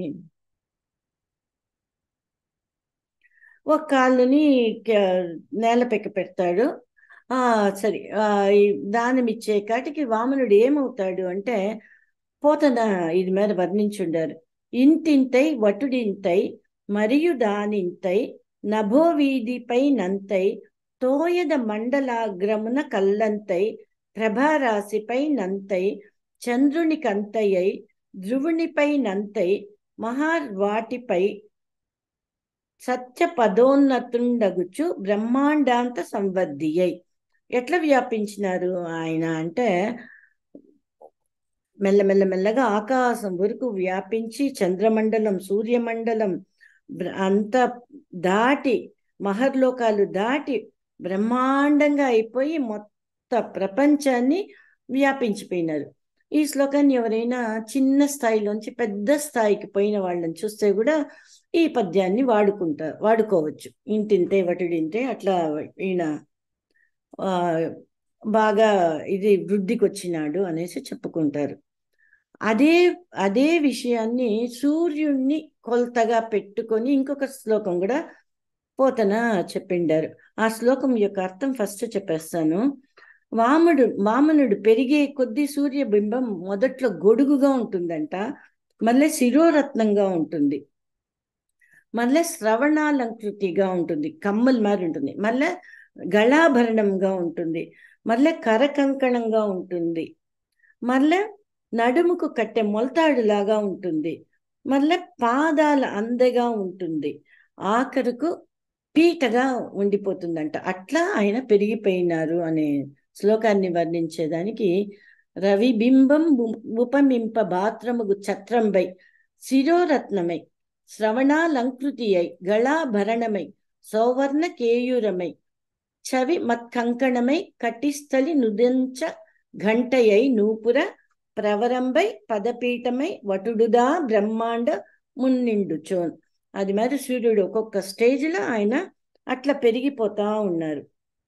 ఒక కాళ్ళని నేల పెక్క పెడతాడు ఆ సరే ఈ దానం ఇచ్చే కాటికి వామనుడు ఏమవుతాడు అంటే పోతన ఇది మీద వర్ణించుండారు ఇంతింతై వటుడింతై మరియు దానింతై నభో వీధిపై నంతై తోయద మండలాగ్రమున కల్లంతై ప్రభారాశిపై నంతై చంద్రుని కంతయ్యై ధ్రువునిపై నంతై మహావాటిపై సత్య పదోన్నతుండగుచు బ్రహ్మాండాంత సంవర్ధియై ఎట్లా వ్యాపించినారు ఆయన అంటే మెల్లమెల్ల మెల్లగా ఆకాశం వరకు వ్యాపించి చంద్రమండలం సూర్యమండలం బ్ర- అంత దాటి మహర్లోకాలు దాటి బ్రహ్మాండంగా అయిపోయి మొత్త ప్రపంచాన్ని వ్యాపించిపోయినారు ఈ శ్లోకాన్ని ఎవరైనా చిన్న స్థాయిలోంచి పెద్ద స్థాయికి పోయిన వాళ్ళని చూస్తే కూడా ఈ పద్యాన్ని వాడుకుంటారు వాడుకోవచ్చు ఇంతింతే వటుడింతే అట్లా ఈయన ఆ, బాగా ఇది వృద్ధికి వచ్చినాడు అనేసి చెప్పుకుంటారు అదే అదే విషయాన్ని సూర్యుణ్ణి కొలతగా పెట్టుకొని ఇంకొక శ్లోకం కూడా పోతన చెప్పిండారు ఆ శ్లోకం యొక్క అర్థం ఫస్ట్ చెప్పేస్తాను వాముడు వామనుడు పెరిగే కొద్దీ సూర్యబింబం మొదట్లో గొడుగుగా ఉంటుందంట మళ్ళీ శిరోరత్నంగా ఉంటుంది మళ్ళీ శ్రవణాలంకృతిగా ఉంటుంది కమ్మల్ మారి ఉంటుంది మళ్ళీ గళాభరణంగా ఉంటుంది మళ్ళీ కరకంకణంగా ఉంటుంది మళ్ళీ నడుముకు కట్టే మొలతాడులాగా ఉంటుంది మళ్ళీ పాదాల అందగా ఉంటుంది ఆఖరుకు పీటగా ఉండిపోతుందంట అట్లా ఆయన పెరిగిపోయినారు అనే శ్లోకాన్ని వర్ణించేదానికి రవిబింబం ఉ- ఉపమింప బాత్రముగు ఛత్రంబై శిరోరత్నమై శ్రవణాలంకృతి అయి గళాభరణమై సౌవర్ణ కేయూరమై చవి మత్కంకణమై కటిస్థలి నుదంచ ఘంటయై నూపుర ప్రవరంబై పదపీఠమై వటుడుదా బ్రహ్మాండ మున్నిండుచోన్ అది మరి సూర్యుడు ఒక్కొక్క స్టేజ్లో ఆయన అట్లా పెరిగిపోతా ఉన్నారు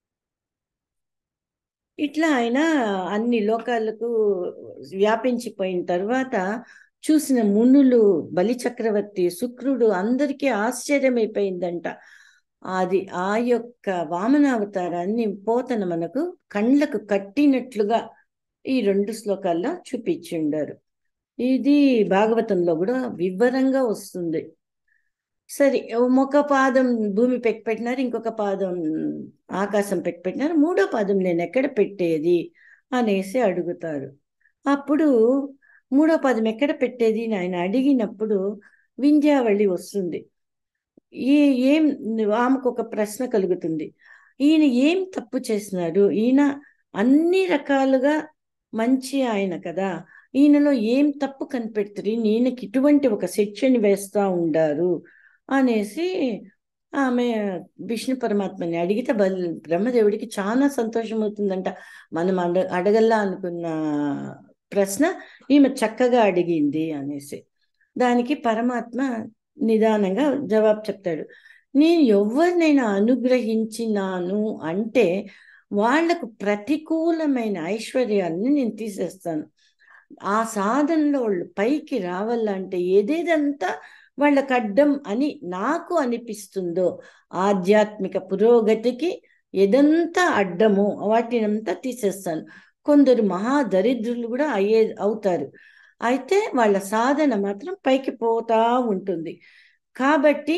ఇట్లా ఆయన అన్ని లోకాలకు వ్యాపించిపోయిన తర్వాత చూసిన మునులు బలి చక్రవర్తి శుక్రుడు అందరికీ ఆశ్చర్యమైపోయిందంట అది ఆ యొక్క వామనావతారాన్ని పోతన మనకు కండ్లకు కట్టినట్లుగా ఈ రెండు శ్లోకాల్లో చూపించిండారు ఇది భాగవతంలో కూడా వివరంగా వస్తుంది సరే ఒక పాదం భూమి పెట్టి పెట్టినారు ఇంకొక పాదం ఆకాశం పెట్టి పెట్టినారు మూడో పాదం నేను ఎక్కడ పెట్టేది అనేసి అడుగుతారు అప్పుడు మూడో పాదం ఎక్కడ పెట్టేది అని ఆయన అడిగినప్పుడు వింధ్యావళి వస్తుంది ఈ ఏం ఆమెకు ఒక ప్రశ్న కలుగుతుంది ఈయన ఏం తప్పు చేసినారు ఈయన అన్ని రకాలుగా మంచి ఆయన కదా ఈయనలో ఏం తప్పు కనిపెడుతుంది ఈయనకి ఇటువంటి ఒక శిక్షని వేస్తా ఉండారు అనేసి ఆమె విష్ణు పరమాత్మని అడిగితే బల్ బ్రహ్మదేవుడికి చాలా సంతోషం అవుతుందంట మనం అడ అడగల్లా అనుకున్న ప్రశ్న ఈమె చక్కగా అడిగింది అనేసి దానికి పరమాత్మ నిదానంగా జవాబు చెప్తాడు నేను ఎవరినైనా అనుగ్రహించినాను అంటే వాళ్లకు ప్రతికూలమైన ఐశ్వర్యాలని నేను తీసేస్తాను ఆ సాధనలో వాళ్ళు పైకి రావాలంటే ఏదేదంతా వాళ్ళకి అడ్డం అని నాకు అనిపిస్తుందో ఆధ్యాత్మిక పురోగతికి ఏదంతా అడ్డమో వాటినంతా తీసేస్తాను కొందరు మహా దరిద్రులు కూడా అయ్యే అవుతారు అయితే వాళ్ళ సాధన మాత్రం పైకి పోతా ఉంటుంది కాబట్టి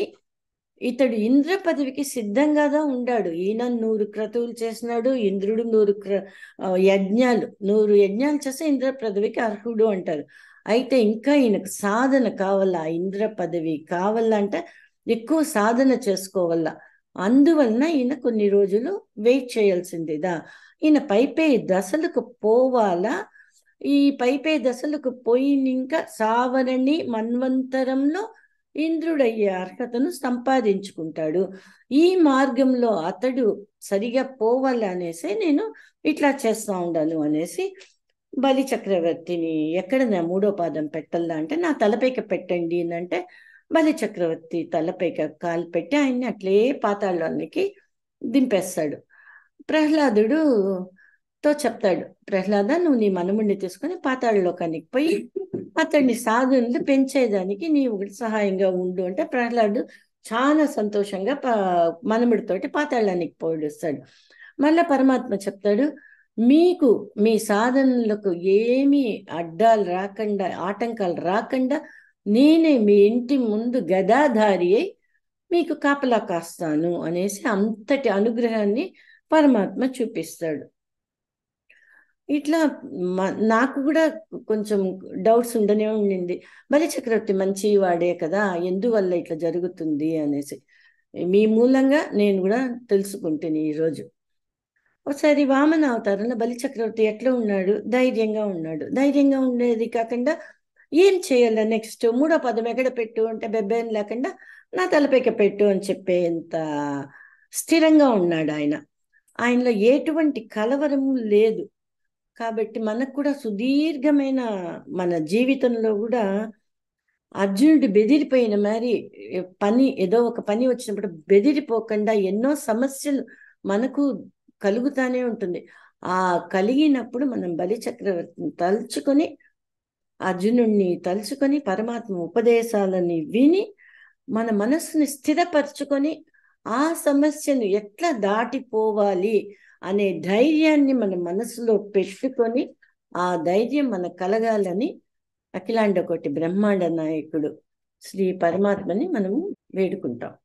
ఇతడు ఇంద్ర పదవికి సిద్ధంగాదా ఉండాడు ఈయన నూరు క్రతువులు చేసినాడు ఇంద్రుడు నూరు క్ర యజ్ఞాలు నూరు యజ్ఞాలు చేస్తే ఇంద్ర పదవికి అర్హుడు అంటారు అయితే ఇంకా ఈయనకు సాధన కావాలా ఇంద్ర పదవి కావాలంటే ఎక్కువ సాధన చేసుకోవాలా అందువలన ఈయన కొన్ని రోజులు వెయిట్ చేయాల్సిందేదా ఈయన పైపే దశలకు పోవాలా ఈ పైపే దశలకు పోయిన ఇంకా సావరణి మన్వంతరంలో ఇంద్రుడయ్యే అర్హతను సంపాదించుకుంటాడు ఈ మార్గంలో అతడు సరిగా పోవాలనేసి నేను ఇట్లా చేస్తా ఉండాను అనేసి బలి చక్రవర్తిని ఎక్కడ నా మూడో పాదం పెట్టాలా అంటే నా తలపైక పెట్టండి అంటే బలి చక్రవర్తి తలపైక కాలు పెట్టి ఆయన్ని అట్లే పాతాళానికి దింపేస్తాడు ప్రహ్లాదుడు తో చెప్తాడు ప్రహ్లాద నువ్వు నీ మనముడిని తీసుకొని పాతాళలోకానికి పోయి అతన్ని సాధనలు పెంచేదానికి నీవు సహాయంగా ఉండు అంటే ప్రహ్లాదు చాలా సంతోషంగా మనముడితోటి పాతాళానికి పోయిస్తాడు మళ్ళా పరమాత్మ చెప్తాడు మీకు మీ సాధనలకు ఏమీ అడ్డాలు రాకుండా ఆటంకాలు రాకుండా నేనే మీ ఇంటి ముందు గదాధారి అయి మీకు కాపలా కాస్తాను అనేసి అంతటి అనుగ్రహాన్ని పరమాత్మ చూపిస్తాడు ఇట్లా మ- నాకు కూడా కొంచెం డౌట్స్ ఉండనే ఉండింది బలి చక్రవర్తి మంచి వాడే కదా ఎందువల్ల ఇట్లా జరుగుతుంది అనేసి మీ మూలంగా నేను కూడా తెలుసుకుంటాను ఈరోజు ఒకసారి వామన అవతారంలో బలి చక్రవర్తి ఎట్లా ఉన్నాడు ధైర్యంగా ఉన్నాడు ధైర్యంగా ఉండేది కాకుండా ఏం చేయాలి నెక్స్ట్ మూడో పదం ఎక్కడ పెట్టు అంటే బెబ్బేం లేకుండా నా తలపైక పెట్టు అని చెప్పేంత స్థిరంగా ఉన్నాడు ఆయన ఆయనలో ఎటువంటి కలవరం లేదు కాబట్టి మనకు కూడా సుదీర్ఘమైన మన జీవితంలో కూడా అర్జునుడు బెదిరిపోయిన మరి పని ఏదో ఒక పని వచ్చినప్పుడు బెదిరిపోకుండా ఎన్నో సమస్యలు మనకు కలుగుతానే ఉంటుంది ఆ కలిగినప్పుడు మనం బలి చక్రవర్తిని తలుచుకొని అర్జునుడిని తలుచుకొని పరమాత్మ ఉపదేశాలని విని మన మనస్సుని స్థిరపరచుకొని ఆ సమస్యను ఎట్లా దాటిపోవాలి అనే ధైర్యాన్ని మన మనసులో పెట్టుకొని ఆ ధైర్యం మన కలగాలని అఖిలాండ కోటి బ్రహ్మాండ నాయకుడు శ్రీ పరమాత్మని మనము వేడుకుంటాం